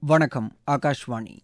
வணக்கம் ஆகாஷ்வாணி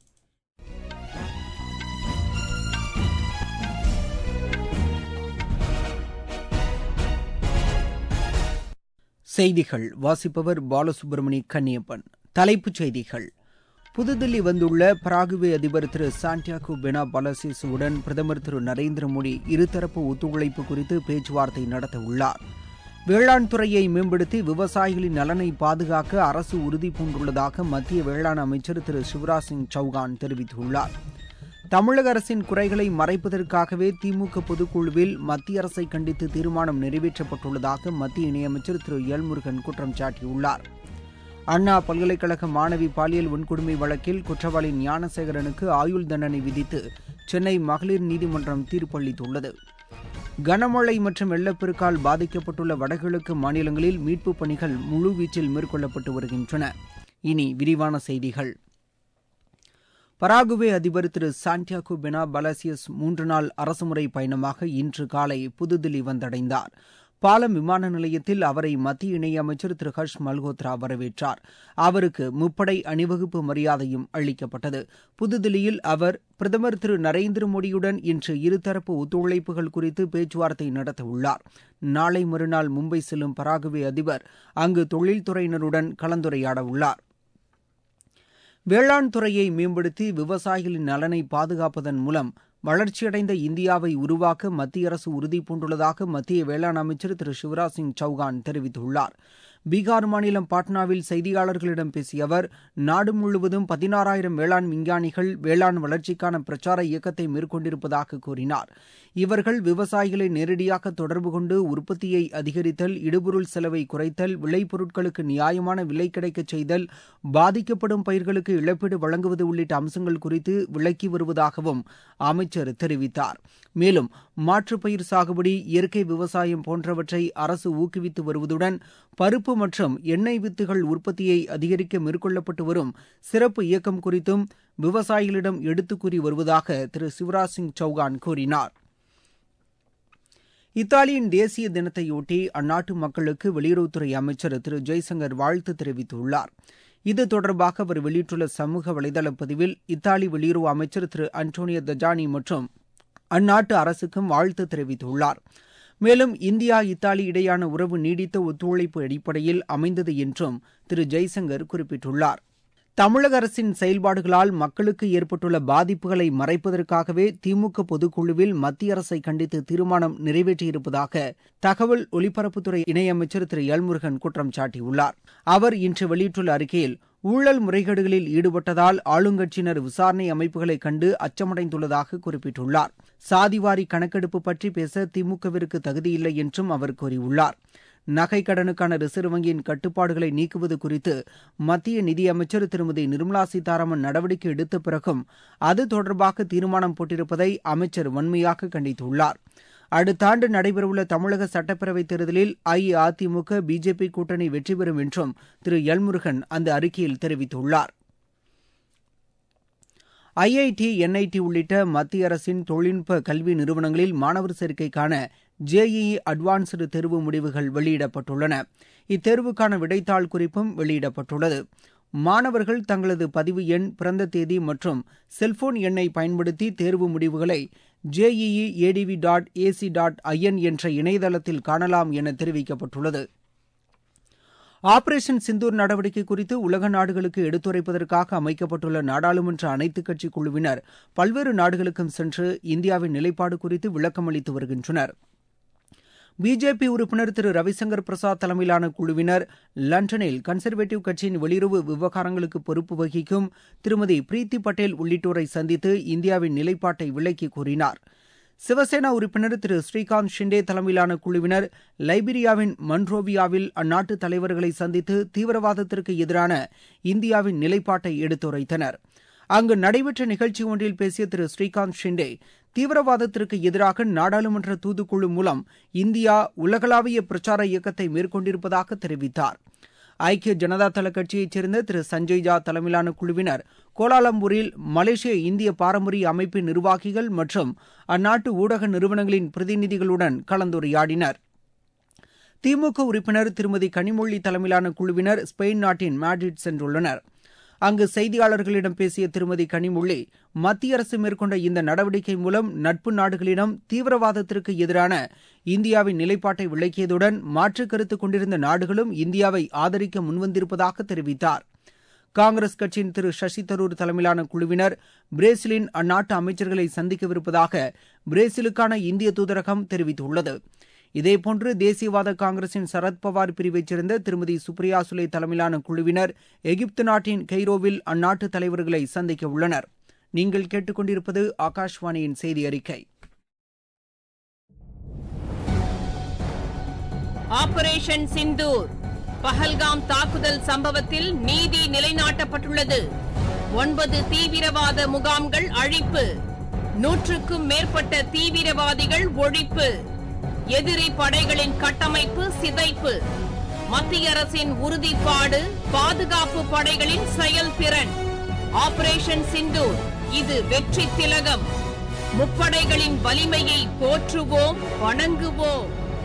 செய்திகள் வாசிப்பவர் பாலசுப்ரமணி கன்னியப்பன் தலைப்புச் செய்திகள் புதுதில்லி வந்துள்ள பராகுவே அதிபர் திரு சாண்டியாகோ பெனா பலசிசுவுடன் பிரதமர் திரு நரேந்திர மோடி இருதரப்பு ஒத்துழைப்பு குறித்து பேச்சுவார்த்தை நடத்த உள்ளார் வேளாண் துறையை மேம்படுத்தி விவசாயிகளின் நலனை பாதுகாக்க அரசு உறுதி பூண்டுள்ளதாக மத்திய வேளாண் அமைச்சர் திரு சிவராஜ் சிங் சௌகான் தெரிவித்துள்ளார் தமிழக அரசின் குறைகளை மறைப்பதற்காகவே திமுக பொதுக்குழுவில் மத்திய அரசை கண்டித்து தீர்மானம் நிறைவேற்றப்பட்டுள்ளதாக மத்திய இணையமைச்சர் திரு எல் முருகன் குற்றம் சாட்டியுள்ளார் அண்ணா பல்கலைக்கழக மாணவி பாலியல் வன்கொடுமை வழக்கில் குற்றவாளி ஞானசேகரனுக்கு ஆயுள் தண்டனை விதித்து சென்னை மகளிர் நீதிமன்றம் தீர்ப்பளித்துள்ளது கனமழை மற்றும் வெள்ளப்பெருக்கால் பாதிக்கப்பட்டுள்ள வடகிழக்கு மாநிலங்களில் மீட்புப் பணிகள் முழுவீச்சில் மேற்கொள்ளப்பட்டு வருகின்றன இனி விரிவான செய்திகள் பராகுவே அதிபர் திரு சாண்டியாகோ பெனா பலாசியஸ் மூன்று நாள் அரசுமுறை பயணமாக இன்று காலை புதுதில்லி வந்தடைந்தார் பாலம் விமான நிலையத்தில் அவரை மத்திய இணையமைச்சர் திரு ஹர்ஷ் மல்ஹோத்ரா வரவேற்றார் அவருக்கு முப்படை அணிவகுப்பு மரியாதையும் அளிக்கப்பட்டது புதுதில்லியில் அவர் பிரதமர் திரு நரேந்திர மோடியுடன் இன்று இருதரப்பு ஒத்துழைப்புகள் குறித்து பேச்சுவார்த்தை நடத்த உள்ளார் நாளை மறுநாள் மும்பை செல்லும் பராகுவே அதிபர் அங்கு தொழில்துறையினருடன் கலந்துரையாட உள்ளார் வேளாண் துறையை மேம்படுத்தி விவசாயிகளின் நலனை பாதுகாப்பதன் மூலம் வளர்ச்சியடைந்த இந்தியாவை உருவாக்க மத்திய அரசு உறுதிபூண்டுள்ளதாக மத்திய வேளாண் அமைச்சர் திரு சிவராஜ் சிங் சௌகான் தெரிவித்துள்ளார் பீகார் மாநிலம் பாட்னாவில் செய்தியாளர்களிடம் பேசிய அவர் நாடு முழுவதும் பதினாறாயிரம் வேளாண் விஞ்ஞானிகள் வேளாண் வளர்ச்சிக்கான பிரச்சார இயக்கத்தை மேற்கொண்டிருப்பதாக கூறினார் இவர்கள் விவசாயிகளை நேரடியாக தொடர்பு கொண்டு உற்பத்தியை அதிகரித்தல் இடுபொருள் செலவை குறைத்தல் விளைபொருட்களுக்கு நியாயமான விலை கிடைக்கச் செய்தல் பாதிக்கப்படும் பயிர்களுக்கு இழப்பீடு வழங்குவது உள்ளிட்ட அம்சங்கள் குறித்து விளக்கி வருவதாகவும் அமைச்சர் தெரிவித்தார் மேலும் மாற்றுப் பயிர் சாகுபடி இயற்கை விவசாயம் போன்றவற்றை அரசு ஊக்குவித்து வருவதுடன் பருப்பு மற்றும் எண்ணெய் வித்துகள் உற்பத்தியை அதிகரிக்க மேற்கொள்ளப்பட்டு வரும் சிறப்பு இயக்கம் குறித்தும் விவசாயிகளிடம் எடுத்துக் கூறி வருவதாக திரு சிவராஜ் சிங் சௌகான் கூறினார் இத்தாலியின் தேசிய தினத்தையொட்டி அந்நாட்டு மக்களுக்கு வெளியுறவுத்துறை அமைச்சர் திரு ஜெய்சங்கர் வாழ்த்து தெரிவித்துள்ளார் இது தொடர்பாக அவர் வெளியிட்டுள்ள சமூக வலைதள பதிவில் இத்தாலி வெளியுறவு அமைச்சர் திரு அன்டோனியோ தஜானி மற்றும் அந்நாட்டு அரசுக்கும் வாழ்த்து தெரிவித்துள்ளார் மேலும் இந்தியா இத்தாலி இடையான உறவு நீடித்த ஒத்துழைப்பு அடிப்படையில் அமைந்தது என்றும் திரு ஜெய்சங்கர் குறிப்பிட்டுள்ளார் தமிழக அரசின் செயல்பாடுகளால் மக்களுக்கு ஏற்பட்டுள்ள பாதிப்புகளை மறைப்பதற்காகவே திமுக பொதுக்குழுவில் மத்திய அரசை கண்டித்து தீர்மானம் நிறைவேற்றியிருப்பதாக தகவல் ஒலிபரப்புத்துறை இணையமைச்சர் திரு எல்முருகன் குற்றம் சாட்டியுள்ளார் அவர் இன்று வெளியிட்டுள்ள அறிக்கையில் ஊழல் முறைகேடுகளில் ஈடுபட்டதால் ஆளுங்கட்சியினர் விசாரணை அமைப்புகளை கண்டு அச்சமடைந்துள்ளதாக குறிப்பிட்டுள்ளார் சாதிவாரி கணக்கெடுப்பு பற்றி பேச திமுகவிற்கு தகுதியில்லை என்றும் அவர் கூறியுள்ளார் நகை கடனுக்கான ரிசர்வ் வங்கியின் கட்டுப்பாடுகளை நீக்குவது குறித்து மத்திய நிதியமைச்சர் திருமதி நிர்மலா சீதாராமன் நடவடிக்கை எடுத்த பிறகும் அது தொடர்பாக தீர்மானம் போட்டிருப்பதை அமைச்சர் வன்மையாக கண்டித்துள்ளார் அடுத்த ஆண்டு நடைபெறவுள்ள தமிழக சட்டப்பேரவைத் தேர்தலில் அஇஅதிமுக பிஜேபி கூட்டணி வெற்றி பெறும் என்றும் திரு எல்முருகன் அந்த அறிக்கையில் தெரிவித்துள்ளார் ஐஐடி என்ஐடி உள்ளிட்ட மத்திய அரசின் தொழில்நுட்ப கல்வி நிறுவனங்களில் மாணவர் சேர்க்கைக்கான ஜேஇஇ அட்வான்ஸ்டு தேர்வு முடிவுகள் வெளியிடப்பட்டுள்ளன இத்தேர்வுக்கான விடைத்தாள் குறிப்பும் வெளியிடப்பட்டுள்ளது மாணவர்கள் தங்களது பதிவு எண் பிறந்த தேதி மற்றும் செல்போன் எண்ணை பயன்படுத்தி தேர்வு முடிவுகளை JEE ADV dot AC dot IN என்ற இணையதளத்தில் காணலாம் என தெரிவிக்கப்பட்டுள்ளது ஆபரேஷன் சிந்தூர் நடவடிக்கை குறித்து உலக நாடுகளுக்கு எடுத்துரைப்பதற்காக அமைக்கப்பட்டுள்ள நாடாளுமன்ற அனைத்துக் கட்சி குழுவினர் பல்வேறு நாடுகளுக்கும் சென்று இந்தியாவின் நிலைப்பாடு குறித்து விளக்கம் அளித்து வருகின்றனர் பிஜேபி உறுப்பினர் திரு ரவிசங்கர் பிரசாத் தலைமையிலான குழுவினர் லண்டனில் கன்சர்வேட்டிவ் கட்சியின் வெளியுறவு விவகாரங்களுக்கு பொறுப்பு வகிக்கும் திருமதி பிரீத்தி பட்டேல் உள்ளிட்டோரை சந்தித்து இந்தியாவின் நிலைப்பாட்டை விளக்கி கூறினார் சிவசேனா உறுப்பினர் திரு ஸ்ரீகாந்த் ஷிண்டே தலைமையிலான குழுவினர் லைபீரியாவின் மன்ரோவியாவில் அந்நாட்டு தலைவர்களை சந்தித்து தீவிரவாதத்திற்கு எதிரான இந்தியாவின் நிலைப்பாட்டை எடுத்துரைத்தனர் அங்கு நடைபெற்ற நிகழ்ச்சி ஒன்றில் பேசிய திரு ஸ்ரீகாந்த் ஷிண்டே தீவிரவாதத்திற்கு எதிராக நாடாளுமன்ற தூதுக்குழு மூலம் இந்தியா உலகளாவிய பிரச்சார இயக்கத்தை மேற்கொண்டிருப்பதாக தெரிவித்தார் ஐக்கிய ஜனதா தள கட்சியைச் சேர்ந்த திரு சஞ்சய் ஜா தலைமையிலான குழுவினர் கோலாலம்பூரில் மலேசிய இந்திய பாரம்பரிய அமைப்பின் நிர்வாகிகள் மற்றும் அந்நாட்டு ஊடக நிறுவனங்களின் பிரதிநிதிகளுடன் கலந்துரையாடினர் திமுக உறுப்பினர் திருமதி கனிமொழி தலைமையிலான குழுவினர் ஸ்பெயின் நாட்டின் மேட்ரிட் சென்றுள்ளனர் அங்கு செய்தியாளர்களிடம் பேசிய திருமதி கனிமொழி மத்திய அரசு மேற்கொண்ட இந்த நடவடிக்கை மூலம் நட்பு நாடுகளிடம் தீவிரவாதத்திற்கு எதிரான இந்தியாவின் நிலைப்பாட்டை விளக்கியதுடன் மாற்று கருத்து கொண்டிருந்த நாடுகளும் இந்தியாவை ஆதரிக்க முன்வந்திருப்பதாக தெரிவித்தார் காங்கிரஸ் கட்சியின் திரு சசி தரூர் தலைமையிலான குழுவினர் பிரேசிலின் அந்நாட்டு அமைச்சர்களை சந்திக்கவிருப்பதாக பிரேசிலுக்கான இந்திய தூதரகம் தெரிவித்துள்ளது இதேபோன்று தேசியவாத காங்கிரசின் சரத்பவார் பிரிவைச் சேர்ந்த திருமதி சுப்ரியா சுலே தலைமையிலான குழுவினர் எகிப்து நாட்டின் கெய்ரோவில் அந்நாட்டு தலைவர்களை சந்திக்க உள்ளனர் நீங்கள் கேட்டுக்கொண்டிருப்பது ஆகாஷ்வாணியின் செய்தி அறிக்கை ஆபரேஷன் சிந்தூர் பஹல்காம் தாக்குதல் சம்பவத்தில் நீதி நிலைநாட்டப்பட்டுள்ளது ஒன்பது தீவிரவாத முகாம்கள் அழிப்பு நூற்றுக்கும் மேற்பட்ட தீவிரவாதிகள் ஒழிப்பு எதிரி படைகளின் கட்டமைப்பு சிதைப்பு மத்திய அரசின் உறுதிப்பாடு பாதுகாப்பு படைகளின் செயல்திறன் ஆபரேஷன் சிந்தூர் இது வெற்றி திலகம் முப்படைகளின் வலிமையை போற்றுவோம் வணங்குவோம்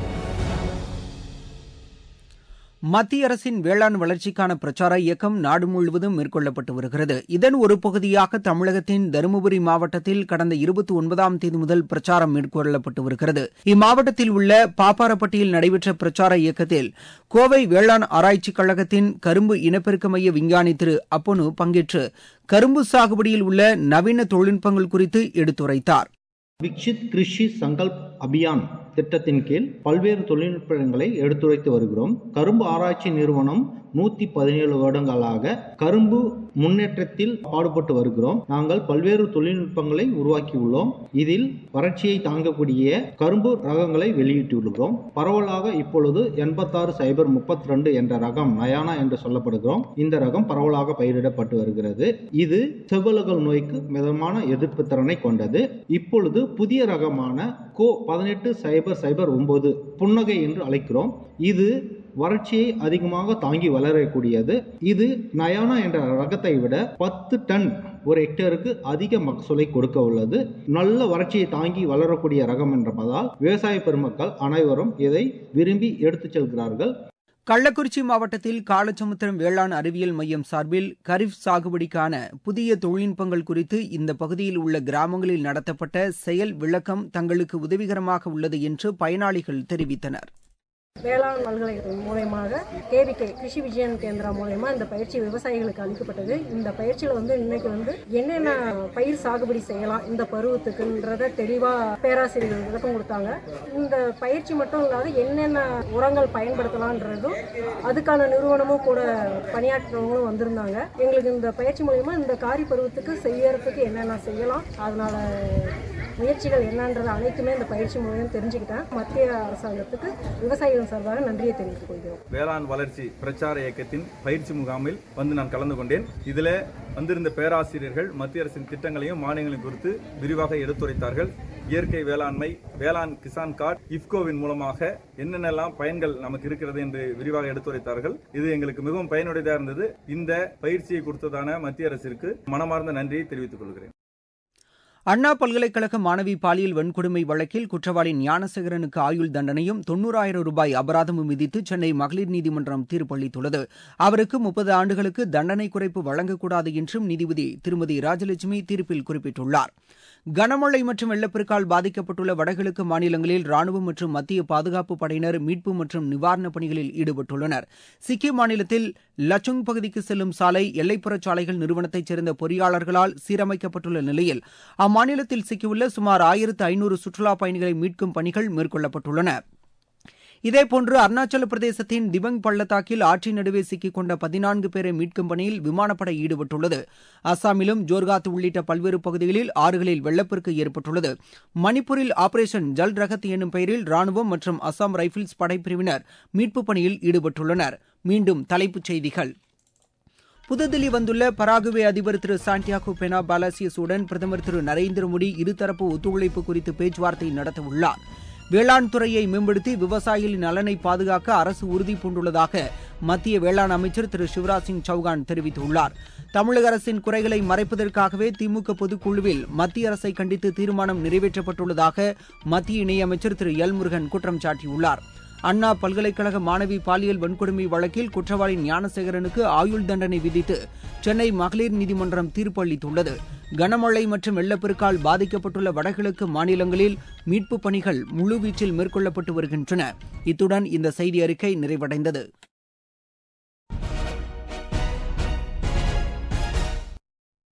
மத்திய அரசின் வேளாண் வளர்ச்சிக்கான பிரச்சார இயக்கம் நாடு முழுவதும் மேற்கொள்ளப்பட்டு வருகிறது இதன் ஒரு பகுதியாக தமிழகத்தின் தருமபுரி மாவட்டத்தில் கடந்த இருபத்தி ஒன்பதாம் தேதி முதல் பிரச்சாரம் மேற்கொள்ளப்பட்டு வருகிறது இம்மாவட்டத்தில் உள்ள பாப்பாரப்பட்டியில் நடைபெற்ற பிரச்சார இயக்கத்தில் கோவை வேளாண் ஆராய்ச்சிக் கழகத்தின் கரும்பு இனப்பெருக்க மைய விஞ்ஞானி திரு அப்பனு பங்கேற்று கரும்பு சாகுபடியில் உள்ள நவீன தொழில்நுட்பங்கள் குறித்து எடுத்துரைத்தார் விக்ஷித் கிருஷி சங்கல்ப் அபியான் திட்டத்தின் கீழ் பல்வேறு தொழில்நுட்பங்களை எடுத்துரைத்து வருகிறோம் கரும்பு ஆராய்ச்சி நிறுவனம் நூத்தி பதினேழு வருடங்களாக கரும்பு முன்னேற்றத்தில் பாடுபட்டு வருகிறோம் நாங்கள் பல்வேறு தொழில்நுட்பங்களை உருவாக்கியுள்ளோம் இதில் வறட்சியை தாங்கக்கூடிய கரும்பு ரகங்களை வெளியிட்டுள்ளோம் பரவலாக இப்பொழுது எண்பத்தாறு சைபர் முப்பத்தி ரெண்டு என்ற ரகம் நயானா என்று சொல்லப்படுகிறோம் இந்த ரகம் பரவலாக பயிரிடப்பட்டு வருகிறது இது செவ்வலகல் நோய்க்கு மிதமான எதிர்ப்பு திறனை கொண்டது இப்பொழுது புதிய ரகமான கோ பதினெட்டு சைபர் சைபர் ஒன்பது புன்னகை என்று அழைக்கிறோம் இது வறட்சியை அதிகமாக தாங்கி வளரக்கூடியது இது நயானா என்ற ரகத்தை விட பத்து டன் ஒரு ஹெக்டேருக்கு அதிக மகசூலை கொடுக்க உள்ளது நல்ல வறட்சியை தாங்கி வளரக்கூடிய ரகம் என்பதால் விவசாய பெருமக்கள் அனைவரும் இதை விரும்பி எடுத்துச் செல்கிறார்கள் கள்ளக்குறிச்சி மாவட்டத்தில் காலச்சமுத்திரம் வேளாண் அறிவியல் மையம் சார்பில் கரிஃப் சாகுபடிக்கான புதிய தொழில்நுட்பங்கள் குறித்து இந்த பகுதியில் உள்ள கிராமங்களில் நடத்தப்பட்ட செயல் விளக்கம் தங்களுக்கு உதவிகரமாக உள்ளது என்று பயனாளிகள் தெரிவித்தனர் வேளாண் பல்கலைக்கழகம் மூலயமாக கேவிகே கிருஷி விஜயன் கேந்திரா மூலயமா இந்த பயிற்சி விவசாயிகளுக்கு அளிக்கப்பட்டது இந்த பயிற்சியில் வந்து இன்னைக்கு வந்து என்னென்ன பயிர் சாகுபடி செய்யலாம் இந்த பருவத்துக்குன்றத தெளிவாக பேராசிரியர்கள் விளக்கம் கொடுத்தாங்க இந்த பயிற்சி மட்டும் இல்லாத என்னென்ன உரங்கள் பயன்படுத்தலான்றதும் அதுக்கான நிறுவனமும் கூட பணியாற்றுறவங்களும் வந்திருந்தாங்க எங்களுக்கு இந்த பயிற்சி மூலயமா இந்த காரி பருவத்துக்கு செய்யறதுக்கு என்னென்ன செய்யலாம் அதனால முயற்சிகள் என்னன்றது அனைத்துமே இந்த பயிற்சி மூலம் தெரிஞ்சுக்கிட்டேன் மத்திய அரசாங்கத்துக்கு விவசாயிகள் சார்பாக நன்றியை தெரிவித்துக் கொள்கிறோம் வேளாண் வளர்ச்சி பிரச்சார இயக்கத்தின் பயிற்சி முகாமில் வந்து நான் கலந்து கொண்டேன் இதில் வந்திருந்த பேராசிரியர்கள் மத்திய அரசின் திட்டங்களையும் மானியங்களையும் குறித்து விரிவாக எடுத்துரைத்தார்கள் இயற்கை வேளாண்மை வேளாண் கிசான் கார்டு இஃப்கோவின் மூலமாக என்னென்னலாம் பயன்கள் நமக்கு இருக்கிறது என்று விரிவாக எடுத்துரைத்தார்கள் இது எங்களுக்கு மிகவும் பயனுடையதாக இருந்தது இந்த பயிற்சியை கொடுத்ததான மத்திய அரசிற்கு மனமார்ந்த நன்றியை தெரிவித்துக் கொள்கிறேன் அண்ணா பல்கலைக்கழக மாணவி பாலியல் வன்கொடுமை வழக்கில் குற்றவாளி ஞானசேகரனுக்கு ஆயுள் தண்டனையும் தொன்னூறாயிரம் ரூபாய் அபராதமும் விதித்து சென்னை மகளிர் நீதிமன்றம் தீர்ப்பளித்துள்ளது அவருக்கு முப்பது ஆண்டுகளுக்கு தண்டனை குறைப்பு வழங்கக்கூடாது என்றும் நீதிபதி திருமதி ராஜலட்சுமி தீர்ப்பில் குறிப்பிட்டுள்ளார் கனமழை மற்றும் வெள்ளப்பெருக்கால் பாதிக்கப்பட்டுள்ள வடகிழக்கு மாநிலங்களில் ராணுவம் மற்றும் மத்திய பாதுகாப்பு படையினர் மீட்பு மற்றும் நிவாரணப் பணிகளில் ஈடுபட்டுள்ளனர் சிக்கிம் மாநிலத்தில் லச்சுங் பகுதிக்கு செல்லும் சாலை எல்லைப்புற சாலைகள் நிறுவனத்தைச் சேர்ந்த பொறியாளர்களால் சீரமைக்கப்பட்டுள்ள நிலையில் அம்மாநிலத்தில் சிக்கியுள்ள சுமார் ஆயிரத்து ஐநூறு சுற்றுலாப் பயணிகளை மீட்கும் பணிகள் மேற்கொள்ளப்பட்டுள்ளன இதேபோன்று அருணாச்சல பிரதேசத்தின் திபங் பள்ளத்தாக்கில் ஆற்றின் நடுவே சிக்கிக் கொண்ட பதினான்கு பேரை மீட்கும் பணியில் விமானப்படை ஈடுபட்டுள்ளது அசாமிலும் ஜோர்காத் உள்ளிட்ட பல்வேறு பகுதிகளில் ஆறுகளில் வெள்ளப்பெருக்கு ஏற்பட்டுள்ளது மணிப்பூரில் ஆபரேஷன் ஜல் ரகத் என்னும் பெயரில் ராணுவம் மற்றும் அசாம் ரைபிள்ஸ் படைப்பிரிவினர் மீட்புப் பணியில் ஈடுபட்டுள்ளனர் மீண்டும் தலைப்புச் செய்திகள் புதுதில்லி வந்துள்ள பராகுவே அதிபர் திரு சாண்டியாகோ பெனா பாலாசியஸுடன் பிரதமர் திரு நரேந்திர மோடி இருதரப்பு ஒத்துழைப்பு குறித்து பேச்சுவார்த்தை நடத்தவுள்ளார் வேளாண் துறையை மேம்படுத்தி விவசாயிகளின் நலனை பாதுகாக்க அரசு உறுதி பூண்டுள்ளதாக மத்திய வேளாண் அமைச்சர் திரு சிவராஜ் சிங் சௌகான் தெரிவித்துள்ளார் தமிழக அரசின் குறைகளை மறைப்பதற்காகவே திமுக பொதுக்குழுவில் மத்திய அரசை கண்டித்து தீர்மானம் நிறைவேற்றப்பட்டுள்ளதாக மத்திய இணையமைச்சர் திரு எல் முருகன் குற்றம் சாட்டியுள்ளார் அண்ணா பல்கலைக்கழக மாணவி பாலியல் வன்கொடுமை வழக்கில் குற்றவாளி ஞானசேகரனுக்கு ஆயுள் தண்டனை விதித்து சென்னை மகளிர் நீதிமன்றம் தீர்ப்பு அளித்துள்ளது கனமழை மற்றும் வெள்ளப்பெருக்கால் பாதிக்கப்பட்டுள்ள வடகிழக்கு மாநிலங்களில் மீட்புப் பணிகள் முழுவீச்சில் மேற்கொள்ளப்பட்டு வருகின்றன இத்துடன் இந்த செய்தி அறிக்கை நிறைவடைந்தது